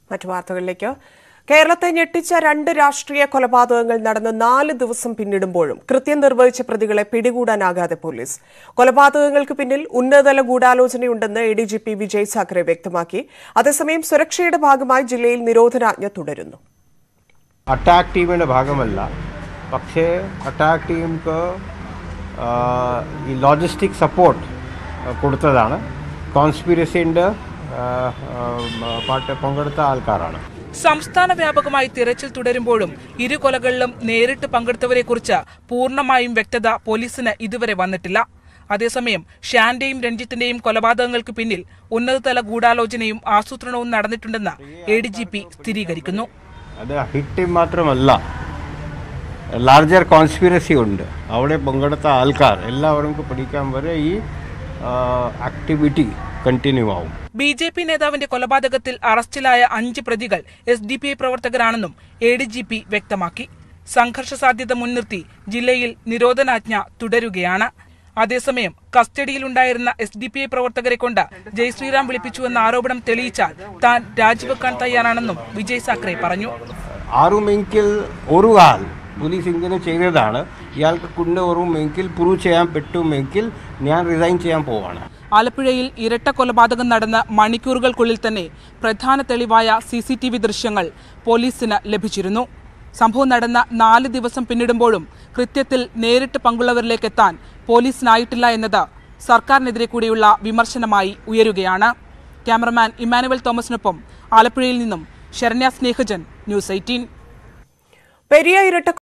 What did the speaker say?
മറ്റു വാർത്തകളിലേക്ക് കേരളത്തെ ഞെട്ടിച്ച രണ്ട് രാഷ്ട്രീയ കൊലപാതകങ്ങൾ നടന്ന് നാല് ദിവസം പിന്നിടുമ്പോഴും കൃത്യം നിർവഹിച്ച പ്രതികളെ പിടികൂടാനാകാതെ പോലീസ് കൊലപാതകങ്ങൾക്ക് പിന്നിൽ ഉന്നതതല ഗൂഢാലോചനയുണ്ടെന്ന് A D G P Vijay Sakhare വ്യക്തമാക്കി അതേസമയം സുരക്ഷയുടെ ഭാഗമായി ജില്ലയിൽ നിരോധനാജ്ഞ തുടരുന്നു അറ്റാക്ക് ടീമിൻ്റെ ഭാഗമല്ല പക്ഷേ അറ്റാക്ക് ടീമിക്ക് ആ, ഈ ലോജിസ്റ്റിക് സപ്പോർട്ട് കൊടുത്തതാണ് കോൺസ്പിരസിൻ്റെ പാട്ട് പങ്കെടുത്ത ആൾക്കാരാണ് സംസ്ഥാന വ്യാപകമായി തിരച്ചിൽ തുടരുമ്പോഴും ഇരു കൊലകളിലും നേരിട്ട് പങ്കെടുത്തവരെക്കുറിച്ച് പൂർണ്ണമായും വ്യക്തത പോലീസിന് ഇതുവരെ വന്നിട്ടില്ല അതേസമയം ഷാന്റെയും രഞ്ജിത്തിന്റെയും കൊലപാതകങ്ങൾക്ക് പിന്നിൽ ഉന്നതതല ഗൂഢാലോചനയും ആസൂത്രണവും നടന്നിട്ടുണ്ടെന്ന് എ ഡി ജി പി സ്ഥിരീകരിക്കുന്നു അത് ഹിറ്റ് ടീം മാത്രമല്ല ലാർജർ കോൺസ്പിരസി ഉണ്ട് അവിടെ പങ്കെടുത്ത ആൾക്കാർ എല്ലാവർക്കും പഠിക്കാൻ വരെ ഈ ആക്ടിവിറ്റി കണ്ടിന്യൂ ആവും ബി ജെ പി നേതാവിന്റെ കൊലപാതകത്തിൽ അറസ്റ്റിലായ അഞ്ച് പ്രതികൾ എസ് ഡി പി ഐ പ്രവർത്തകരാണെന്നും എ ഡി ജി പി വ്യക്തമാക്കി സംഘർഷ സാധ്യത മുൻനിർത്തി ജില്ലയിൽ നിരോധനാജ്ഞ തുടരുകയാണ് അതേസമയം കസ്റ്റഡിയിലുണ്ടായിരുന്ന എസ് ഡി പി ഐ പ്രവർത്തകരെ കൊണ്ട് ജയ് ശ്രീറാം വിളിപ്പിച്ചുവെന്ന ആരോപണം തെളിയിച്ചാൽ താൻ രാജിവെക്കാൻ തയ്യാറാണെന്നും വിജയ് സാക്കറെ പറഞ്ഞു ആറുമെങ്കിൽ ഒരു ആൾ പോലീസ് ഇങ്ങനെ ചെയ്തതാണ് ഇയാൾക്ക് കൊണ്ട് ഒരുമെങ്കിൽ പ്രൂവ് ചെയ്യാൻ പറ്റുമെങ്കിൽ ഞാൻ റിസൈൻ ചെയ്യാൻ പോവാണ് ആലപ്പുഴയിൽ ഇരട്ട കൊലപാതകം നടന്ന മണിക്കൂറുകൾക്കുള്ളിൽ തന്നെ പ്രധാന തെളിവായ സി സി ടി വി ദൃശ്യങ്ങൾ പോലീസിന് ലഭിച്ചിരുന്നു സംഭവം നടന്ന നാല് ദിവസം പിന്നിടുമ്പോഴും കൃത്യത്തിൽ നേരിട്ട് പങ്കുള്ളവരിലേക്ക് എത്താൻ പോലീസിനായിട്ടില്ല എന്നത് സർക്കാരിനെതിരെ കൂടിയുള്ള വിമർശനമായി ഉയരുകയാണ് ക്യാമറമാൻ ഇമ്മാനുവൽ തോമസിനൊപ്പം ആലപ്പുഴയിൽ നിന്നും ശരണ്യ സ്നേഹജൻ ന്യൂസ് എയ്റ്റീൻ പെരിയ ഇരട്ട